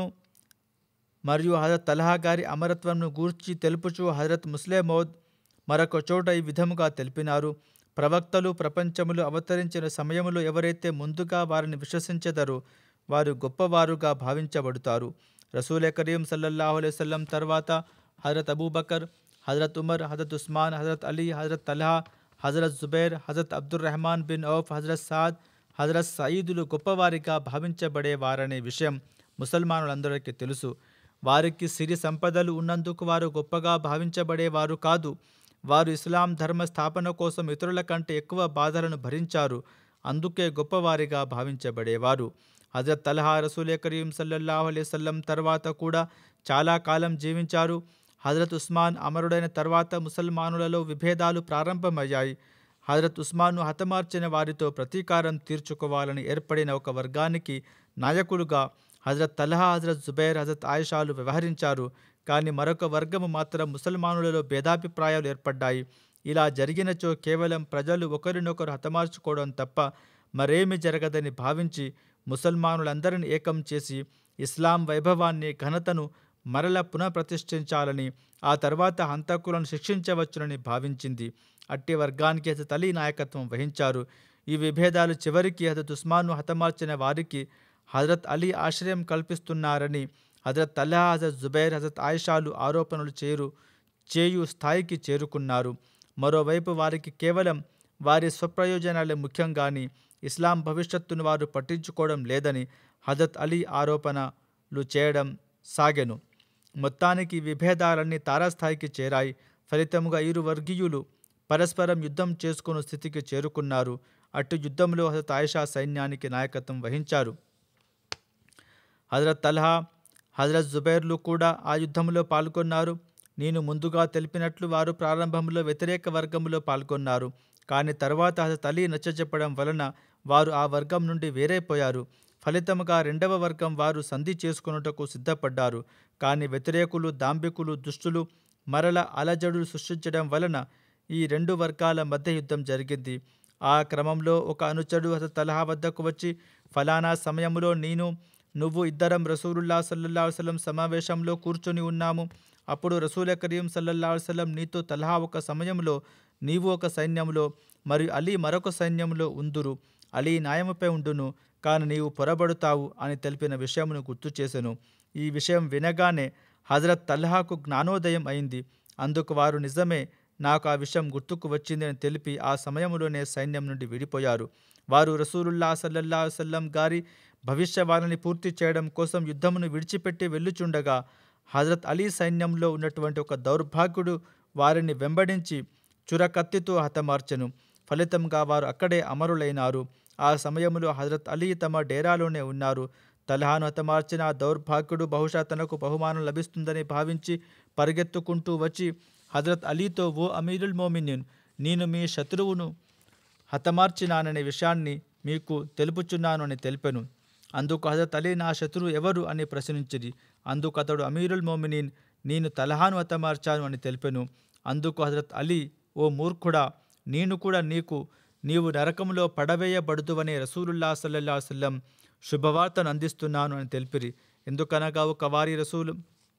మరియు హజరత్ తలహా గారి అమరత్వంను గూర్చి తెలుపుచు హజరత్ ముస్లిమౌద్ మరొక చోట ఈ విధముగా తెలిపినారు ప్రవక్తలు ప్రపంచములు అవతరించిన సమయములో ఎవరైతే ముందుగా వారిని విశ్వసించెదరో వారు గొప్పవారుగా భావించబడుతారు రసూల్ కరీం సల్లల్లాహు అలైవల్లం తర్వాత హజరత్ అబూబకర్ హజరత్ ఉమర్ హజరత్ ఉస్మాన్ హజరత్ అలీ హజరత్ తల్హా హజరత్ జుబైర్ హజరత్ అబ్దుల్ రెహమాన్ బిన్ ఔఫ్ హజరత్ సాద్ హజరత్ సయీదులు గొప్పవారిగా భావించబడేవారనే విషయం ముసల్మానులందరికీ తెలుసు వారికి సిరి సంపదలు ఉన్నందుకు వారు గొప్పగా భావించబడేవారు కాదు వారు ఇస్లాం ధర్మ స్థాపన కోసం ఇతరుల కంటే ఎక్కువ బాధలను భరించారు అందుకే గొప్పవారిగా భావించబడేవారు హజరత్ తలహా రసూల్ కరీం సల్లల్లాహు అలైవల్లం తర్వాత కూడా చాలా కాలం జీవించారు హజరత్ ఉస్మాన్ అమరుడైన తర్వాత ముసల్మానులలో విభేదాలు ప్రారంభమయ్యాయి హజరత్ ఉస్మాన్ను హతమార్చిన వారితో ప్రతీకారం తీర్చుకోవాలని ఏర్పడిన ఒక వర్గానికి నాయకులుగా హజరత్ తలహా హజరత్ జుబైర్ హజరత్ ఆయిషాలు వ్యవహరించారు కానీ మరొక వర్గము మాత్రం ముసల్మానులలో భేదాభిప్రాయాలు ఏర్పడ్డాయి ఇలా జరిగినచో కేవలం ప్రజలు ఒకరినొకరు హతమార్చుకోవడం తప్ప మరేమి జరగదని భావించి ముసల్మానులందరిని ఏకం చేసి ఇస్లాం వైభవాన్ని ఘనతను మరల పునఃప్రతిష్ఠించాలని ఆ తర్వాత హంతకులను శిక్షించవచ్చునని భావించింది అట్టి వర్గానికి హజరత్ అలీ నాయకత్వం వహించారు ఈ విభేదాలు చివరికి హజరత్ ఉస్మాన్ను హతమార్చిన వారికి హజరత్ అలీ ఆశ్రయం కల్పిస్తున్నారని హజరత్ తల్లా హజరత్ జుబైర్ హజరత్ ఆయిషాలు ఆరోపణలు చేరు చేయు స్థాయికి చేరుకున్నారు మరోవైపు వారికి కేవలం వారి స్వప్రయోజనాలే ముఖ్యం కానీ ఇస్లాం భవిష్యత్తును వారు పట్టించుకోవడం లేదని హజరత్ అలీ ఆరోపణలు చేయడం సాగెను మొత్తానికి విభేదాలన్నీ తారాస్థాయికి చేరాయి ఫలితముగా ఇరు వర్గీయులు పరస్పరం యుద్ధం చేసుకున్న స్థితికి చేరుకున్నారు అటు యుద్ధంలో హజరత్ ఆయిషా సైన్యానికి నాయకత్వం వహించారు హజరత్ తల్హా హజరత్ జుబైర్లు కూడా ఆ యుద్ధంలో పాల్గొన్నారు నేను ముందుగా తెలిపినట్లు వారు ప్రారంభంలో వ్యతిరేక వర్గంలో పాల్గొన్నారు కానీ తర్వాత హజరత్ అలీ నచ్చజెప్పడం వలన వారు ఆ వర్గం నుండి వేరైపోయారు ఫలితముగా రెండవ వర్గం వారు సంధి చేసుకున్నటకు సిద్ధపడ్డారు కానీ వ్యతిరేకులు దాంభికులు దుష్టులు మరల అలజడులు సృష్టించడం వలన ఈ రెండు వర్గాల మధ్య యుద్ధం జరిగింది ఆ క్రమంలో ఒక అనుచరుడు హజరత్ తలహా వద్దకు వచ్చి ఫలానా సమయంలో నేను నువ్వు ఇద్దరం రసూలుల్లా సల్లల్లా వసలం సమావేశంలో కూర్చొని ఉన్నాము అప్పుడు రసూల కరీం సల్లల్లా వసలం నీతో తలహా ఒక సమయంలో నీవు ఒక సైన్యంలో మరియు అలీ మరొక సైన్యంలో ఉందురు అలీ న్యాయముపై ఉండును కాని నీవు పొరబడుతావు అని తెలిపిన విషయమును గుర్తు చేసెను ఈ విషయం వినగానే హజరత్ తల్హాకు జ్ఞానోదయం అయింది అందుకు వారు నిజమే నాకు ఆ విషయం గుర్తుకు వచ్చింది అని తెలిపి ఆ సమయంలోనే సైన్యం నుండి విడిపోయారు వారు రసూలుల్లా సల్లల్లా వసల్లం గారి భవిష్యవాణిని పూర్తి చేయడం కోసం యుద్ధమును విడిచిపెట్టి వెళ్ళుచుండగా హజరత్ అలీ సైన్యంలో ఉన్నటువంటి ఒక దౌర్భాగ్యుడు వారిని వెంబడించి చురకత్తితో హతమార్చెను ఫలితంగా వారు అక్కడే అమరులైనారు ఆ సమయంలో హజరత్ అలీ తమ డేరాలోనే ఉన్నారు తలహాను హతమార్చిన ఆ దౌర్భాగ్యుడు బహుశా తనకు బహుమానం లభిస్తుందని భావించి పరిగెత్తుకుంటూ వచ్చి హజరత్ అలీతో ఓ అమీరుల్ మోమినిన్ నేను మీ శత్రువును హతమార్చినాననే విషయాన్ని మీకు తెలుపుచున్నాను అని తెలిపెను అందుకు హజరత్ అలీ నా శత్రువు ఎవరు అని ప్రశ్నించింది అందుకు అతడు అమీరుల్ మోమినీన్ నేను తలహాను హతమార్చాను అని తెలిపెను అందుకు హజరత్ అలీ ఓ మూర్ఖుడా నేను కూడా నీకు నీవు నరకంలో పడవేయబడుదువనే రసూలుల్లా సల్లల్లా వసల్లం శుభవార్తను అందిస్తున్నాను అని తెలిపిరి ఎందుకనగా ఒక వారి రసూలు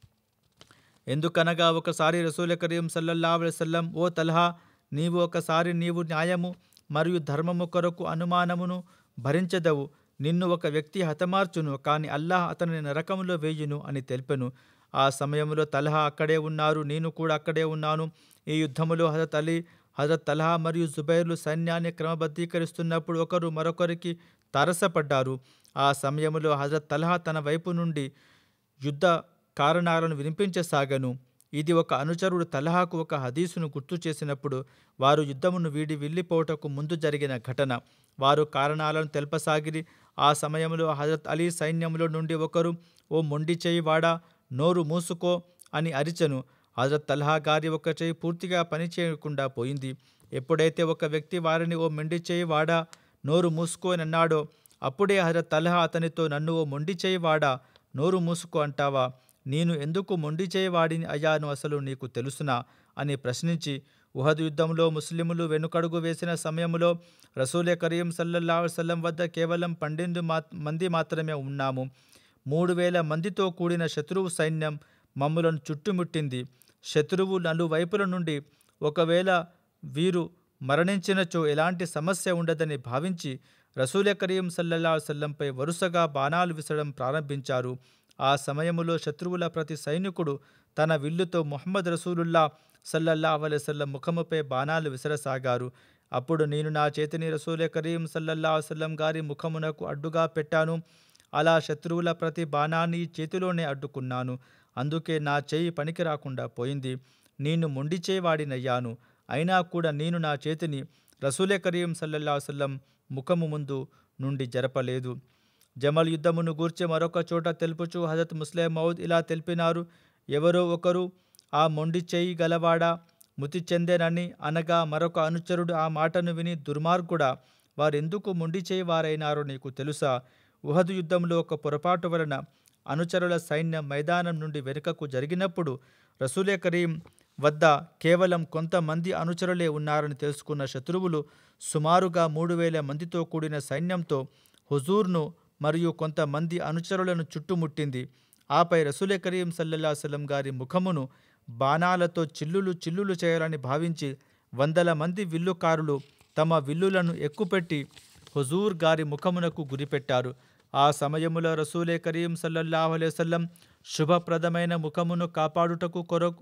ఎందుకనగా ఒకసారి రసూల కరీం సల్లల్లా వసల్లం ఓ తల్హా నీవు ఒకసారి నీవు న్యాయము మరియు ధర్మము కొరకు అనుమానమును భరించదవు నిన్ను ఒక వ్యక్తి హతమార్చును కానీ అల్లాహ్ అతనిని నరకములో వేయును అని తెలిపెను ఆ సమయంలో తలహా అక్కడే ఉన్నారు నేను కూడా అక్కడే ఉన్నాను ఈ యుద్ధములో హజరత్ అలీ హజరత్ తలహా మరియు జుబైర్లు సైన్యాన్ని క్రమబద్ధీకరిస్తున్నప్పుడు ఒకరు మరొకరికి తారసపడ్డారు ఆ సమయంలో హజరత్ తలహా తన వైపు నుండి యుద్ధ కారణాలను వినిపించసాగను ఇది ఒక అనుచరుడు తలహాకు ఒక హదీసును గుర్తు చేసినప్పుడు వారు యుద్ధమును వీడి వెళ్ళిపోవటకు ముందు జరిగిన ఘటన వారు కారణాలను తెలపసాగిరి ఆ సమయంలో హజరత్ అలీ సైన్యంలో నుండి ఒకరు ఓ మొండి చేయి వాడా నోరు మూసుకో అని అరిచెను హజరత్ తల్హా గారి ఒక చేయి పూర్తిగా పని చేయకుండా పోయింది ఎప్పుడైతే ఒక వ్యక్తి వారిని ఓ మొండి చేయి వాడా నోరు మూసుకో అని అన్నాడో అప్పుడే హజరత్ తల్హా అతనితో నన్ను ఓ మొండి చేయి వాడా నోరు మూసుకో అంటావా నేను ఎందుకు మొండి చేయవాడిని అయ్యాను అసలు నీకు తెలుసునా అని ప్రశ్నించి ఉహద్ యుద్ధంలో ముస్లిములు వెనుకడుగు వేసిన సమయంలో రసూలే కరీం సల్లల్లా వసల్లం వద్ద కేవలం పన్నెండు మా మంది మాత్రమే ఉన్నాము మూడు వేల మందితో కూడిన శత్రువు సైన్యం మమ్ములను చుట్టుముట్టింది శత్రువు నలువైపుల నుండి ఒకవేళ వీరు మరణించినచో ఎలాంటి సమస్య ఉండదని భావించి రసూల కరీం సల్లల్లా వసల్లంపై వరుసగా బాణాలు విసరడం ప్రారంభించారు ఆ సమయములో శత్రువుల ప్రతి సైనికుడు తన విల్లుతో ముహమ్మద్ రసూలుల్లా సల్లల్లా వసల్లం ముఖముపై బాణాలు విసరసాగారు అప్పుడు నేను నా చేతిని రసూల కరీం సల్లల్లా వసల్లం గారి ముఖమునకు అడ్డుగా పెట్టాను అలా శత్రువుల ప్రతి బాణాన్ని చేతిలోనే అడ్డుకున్నాను అందుకే నా చేయి పనికి రాకుండా పోయింది నేను మొండి చేవాడినయ్యాను అయినా కూడా నేను నా చేతిని రసూలే కరీం సల్లల్లా వసల్లం ముఖము ముందు నుండి జరపలేదు జమల్ యుద్ధమును గూర్చి మరొక చోట తెలుపుచు హజరత్ ముస్లిం మౌద్ ఇలా తెలిపినారు ఎవరో ఒకరు ఆ మొండి చేయి గలవాడా మృతి చెందేనని అనగా మరొక అనుచరుడు ఆ మాటను విని దుర్మార్గుడా వారెందుకు మొండి చేయి వారైనారో నీకు తెలుసా ఉహదు యుద్ధంలో ఒక పొరపాటు వలన అనుచరుల సైన్యం మైదానం నుండి వెనుకకు జరిగినప్పుడు రసూలే కరీం వద్ద కేవలం కొంతమంది అనుచరులే ఉన్నారని తెలుసుకున్న శత్రువులు సుమారుగా మూడు వేల మందితో కూడిన సైన్యంతో హుజూర్ను మరియు కొంతమంది అనుచరులను చుట్టుముట్టింది ఆపై రసూలే కరీం సల్లల్లా సలం గారి ముఖమును బాణాలతో చిల్లులు చిల్లులు చేయాలని భావించి వందల మంది విల్లుకారులు తమ విల్లులను ఎక్కుపెట్టి హుజూర్ గారి ముఖమునకు గురిపెట్టారు ఆ సమయములో రసూలే కరీం సల్లల్లాహు అలైవల్లం శుభప్రదమైన ముఖమును కాపాడుటకు కొరకు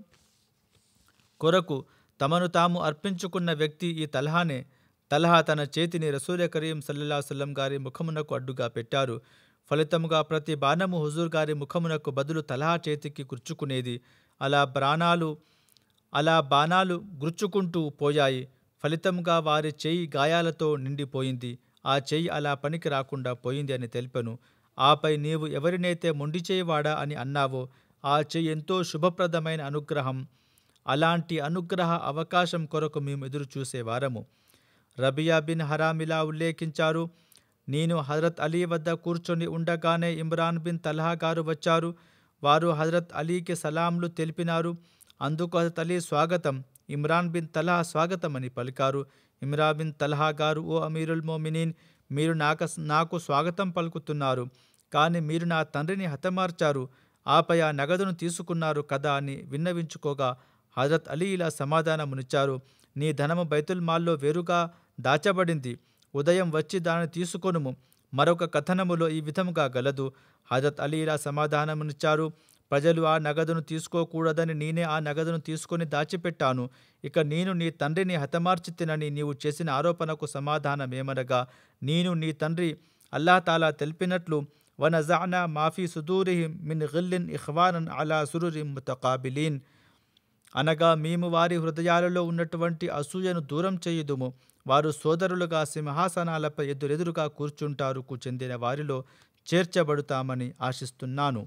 కొరకు తమను తాము అర్పించుకున్న వ్యక్తి ఈ తలహానే తలహా తన చేతిని రసూలే కరీం సల్లల్లా సల్లం గారి ముఖమునకు అడ్డుగా పెట్టారు ఫలితముగా ప్రతి బాణము హుజూర్ గారి ముఖమునకు బదులు తలహా చేతికి గుర్చుకునేది అలా బాణాలు అలా బాణాలు గుర్చుకుంటూ పోయాయి ఫలితంగా వారి చెయ్యి గాయాలతో నిండిపోయింది ఆ చెయ్యి అలా పనికి రాకుండా పోయింది అని తెలిపాను ఆపై నీవు ఎవరినైతే మొండి చేయవాడా అని అన్నావో ఆ చెయ్యి ఎంతో శుభప్రదమైన అనుగ్రహం అలాంటి అనుగ్రహ అవకాశం కొరకు మేము ఎదురు చూసేవారము రబియా బిన్ హరామిలా ఉల్లేఖించారు నేను హజరత్ అలీ వద్ద కూర్చొని ఉండగానే ఇమ్రాన్ బిన్ తల్హా గారు వచ్చారు వారు హజరత్ అలీకి సలాంలు తెలిపినారు అందుకు హజరత్ అలీ స్వాగతం ఇమ్రాన్ బిన్ తల్హా స్వాగతం అని పలికారు ఇమ్రాన్ బిన్ తల్హా గారు ఓ అమీరుల్ మోమినీన్ మీరు నాక నాకు స్వాగతం పలుకుతున్నారు కానీ మీరు నా తండ్రిని హతమార్చారు ఆపై ఆ నగదును తీసుకున్నారు కదా అని విన్నవించుకోగా హజరత్ అలీ ఇలా సమాధానమునిచ్చారు నీ ధనము బైతుల్ మాల్లో వేరుగా దాచబడింది ఉదయం వచ్చి దానిని తీసుకొనుము మరొక కథనములో ఈ విధముగా గలదు హజరత్ అలీ ఇలా సమాధానమునిచ్చారు ప్రజలు ఆ నగదును తీసుకోకూడదని నేనే ఆ నగదును తీసుకొని దాచిపెట్టాను ఇక నేను నీ తండ్రిని హతమార్చితినని నీవు చేసిన ఆరోపణకు సమాధానమేమనగా నేను నీ తండ్రి అల్లాహతాలా తెలిపినట్లు వనజానా మాఫీ సుదూరిహిం మిన్ గిల్లిన్ ఇఖ్వానన్ అలా సురురిం ముతకాబిలీన్ అనగా మేము వారి హృదయాలలో ఉన్నటువంటి అసూయను దూరం చేయుదుము వారు సోదరులుగా సింహాసనాలపై ఎదురెదురుగా కూర్చుంటారుకు చెందిన వారిలో చేర్చబడుతామని ఆశిస్తున్నాను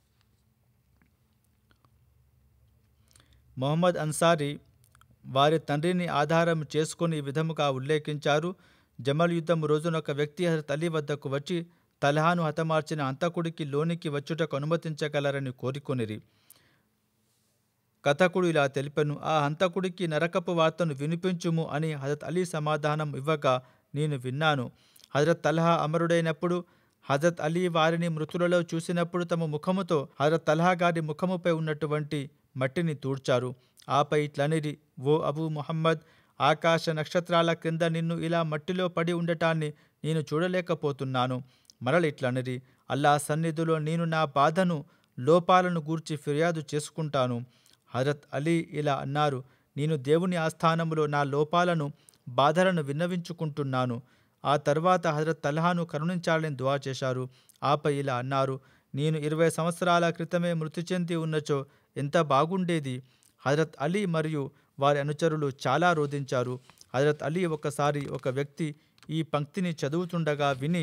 మొహమ్మద్ అన్సారీ వారి తండ్రిని ఆధారం చేసుకుని ఈ విధముగా ఉల్లేఖించారు జమల్ యుద్ధం రోజున ఒక వ్యక్తి హజరత్ అలీ వద్దకు వచ్చి తలహాను హతమార్చిన హంతకుడికి లోనికి వచ్చుటకు అనుమతించగలరని కోరుకొనిరి కథకుడు ఇలా తెలిపెను ఆ హంతకుడికి నరకపు వార్తను వినిపించుము అని హజరత్ అలీ సమాధానం ఇవ్వగా నేను విన్నాను హజరత్ తల్హా అమరుడైనప్పుడు హజరత్ అలీ వారిని మృతులలో చూసినప్పుడు తమ ముఖముతో హజరత్ తల్హా గారి ముఖముపై ఉన్నటువంటి మట్టిని తూడ్చారు ఆపై ఇట్లనిరి ఓ అబూ ముహమ్మద్ ఆకాశ నక్షత్రాల క్రింద నిన్ను ఇలా మట్టిలో పడి ఉండటాన్ని నేను చూడలేకపోతున్నాను మరల ఇట్లనిరి అల్లా సన్నిధిలో నేను నా బాధను లోపాలను గూర్చి ఫిర్యాదు చేసుకుంటాను హజరత్ అలీ ఇలా అన్నారు నేను దేవుని ఆస్థానంలో నా లోపాలను బాధలను విన్నవించుకుంటున్నాను ఆ తర్వాత హజరత్ తల్హాను కరుణించాలని దువా చేశారు ఆపై ఇలా అన్నారు నేను ఇరవై సంవత్సరాల క్రితమే మృతి చెంది ఉన్నచో ఎంత బాగుండేది హజరత్ అలీ మరియు వారి అనుచరులు చాలా రోధించారు హజరత్ అలీ ఒకసారి ఒక వ్యక్తి ఈ పంక్తిని చదువుతుండగా విని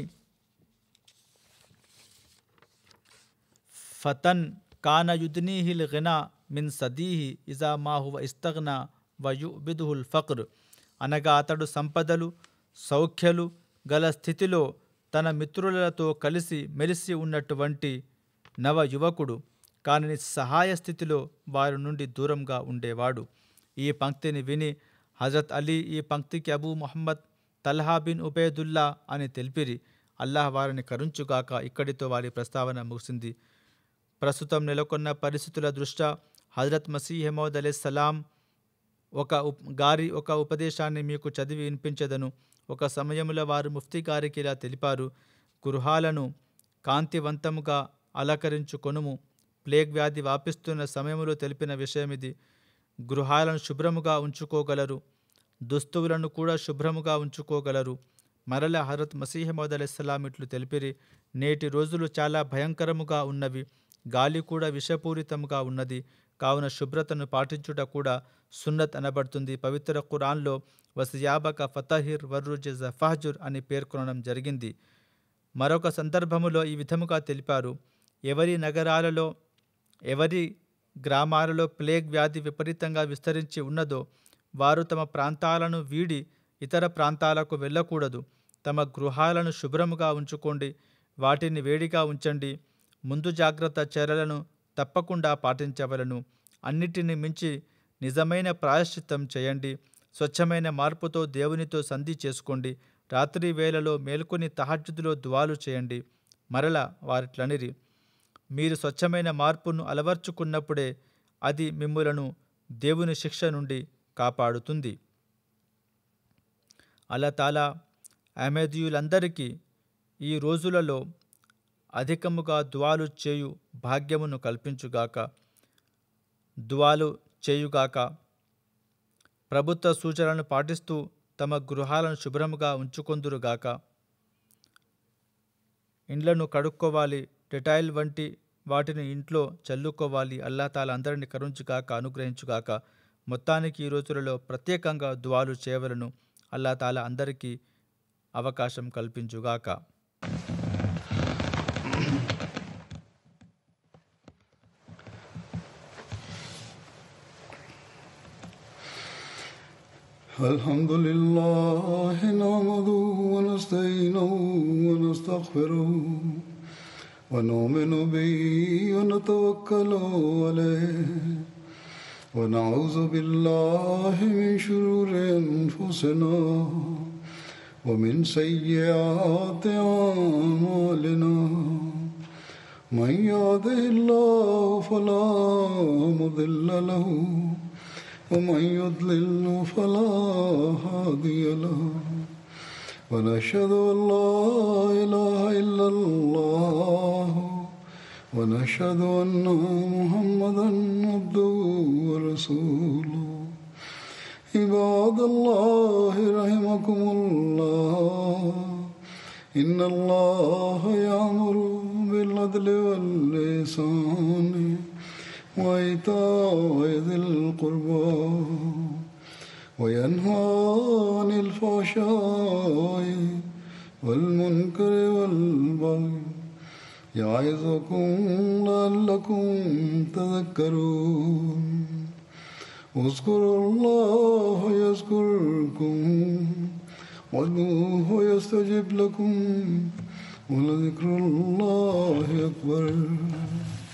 ఫతన్ కాన యుద్నీహిల్ గినా మిన్ సదీహి ఇజా మాహువ ఇస్తగ్నా వయుబిదుహుల్ ఫక్ర్ అనగా అతడు సంపదలు సౌఖ్యలు గల స్థితిలో తన మిత్రులతో కలిసి మెలిసి ఉన్నటువంటి నవ యువకుడు కానీ సహాయ స్థితిలో వారి నుండి దూరంగా ఉండేవాడు ఈ పంక్తిని విని హజరత్ అలీ ఈ పంక్తికి అబూ మొహమ్మద్ తల్హా బిన్ ఉబేదుల్లా అని తెలిపిరి అల్లాహ్ వారిని కరుంచుగాక ఇక్కడితో వారి ప్రస్తావన ముగిసింది ప్రస్తుతం నెలకొన్న పరిస్థితుల దృష్ట్యా హజరత్ మసీహమౌద్ అలీ సలాం ఒక ఉప్ గారి ఒక ఉపదేశాన్ని మీకు చదివి వినిపించదను ఒక సమయంలో వారు ముఫ్తీ గారికి ఇలా తెలిపారు గృహాలను కాంతివంతముగా అలంకరించుకొనుము ప్లేగ్ వ్యాధి వ్యాపిస్తున్న సమయంలో తెలిపిన విషయం ఇది గృహాలను శుభ్రముగా ఉంచుకోగలరు దుస్తువులను కూడా శుభ్రముగా ఉంచుకోగలరు మరల హరత్ మసీహమద్ అలెస్లాం ఇట్లు తెలిపిరి నేటి రోజులు చాలా భయంకరముగా ఉన్నవి గాలి కూడా విషపూరితముగా ఉన్నది కావున శుభ్రతను పాటించుట కూడా సున్నత్ అనబడుతుంది పవిత్ర ఖురాన్లో వసియాబక ఫతహిర్ వర్రుజ్ జఫాజుర్ అని పేర్కొనడం జరిగింది మరొక సందర్భములో ఈ విధముగా తెలిపారు ఎవరి నగరాలలో ఎవరి గ్రామాలలో ప్లేగ్ వ్యాధి విపరీతంగా విస్తరించి ఉన్నదో వారు తమ ప్రాంతాలను వీడి ఇతర ప్రాంతాలకు వెళ్ళకూడదు తమ గృహాలను శుభ్రముగా ఉంచుకోండి వాటిని వేడిగా ఉంచండి ముందు జాగ్రత్త చర్యలను తప్పకుండా పాటించవలను అన్నిటిని మించి నిజమైన ప్రాయశ్చిత్తం చేయండి స్వచ్ఛమైన మార్పుతో దేవునితో సంధి చేసుకోండి రాత్రి వేళలో మేల్కొని తహజ్జుదులో దువాలు చేయండి మరల వారిట్లనిరి మీరు స్వచ్ఛమైన మార్పును అలవర్చుకున్నప్పుడే అది మిమ్ములను దేవుని శిక్ష నుండి కాపాడుతుంది అలతాలా అహ్మదీయులందరికీ ఈ రోజులలో అధికముగా దువాలు చేయు భాగ్యమును కల్పించుగాక దువాలు చేయుగాక ప్రభుత్వ సూచనలను పాటిస్తూ తమ గృహాలను శుభ్రముగా ఉంచుకొందురుగాక ఇండ్లను కడుక్కోవాలి డెటాయిల్ వంటి వాటిని ఇంట్లో చల్లుకోవాలి అల్లా తాలా అందరిని కరుంచుగాక అనుగ్రహించుగాక మొత్తానికి ఈ రోజులలో ప్రత్యేకంగా దువాలు చేయవలను అల్లా తాలా అందరికీ అవకాశం కల్పించుగాక الحمد لله نعمده ونستعينه ونستغفره ونؤمن به ونتوكل عليه ونعوذ بالله من شرور انفسنا ومن سيئات اعمالنا من يهده الله فلا مضل له ومن يضلل فلا هادي له ونشهد ان لا اله الا الله ونشهد ان محمدا عبده ورسوله عباد الله رحمكم الله ان الله يامر بالعدل واللسان وإيتاء ذي القربى وينهى عن الفحشاء والمنكر والبغي يعظكم لعلكم تذكرون اذكروا الله يذكركم وادعوه يستجب لكم ولذكر الله أكبر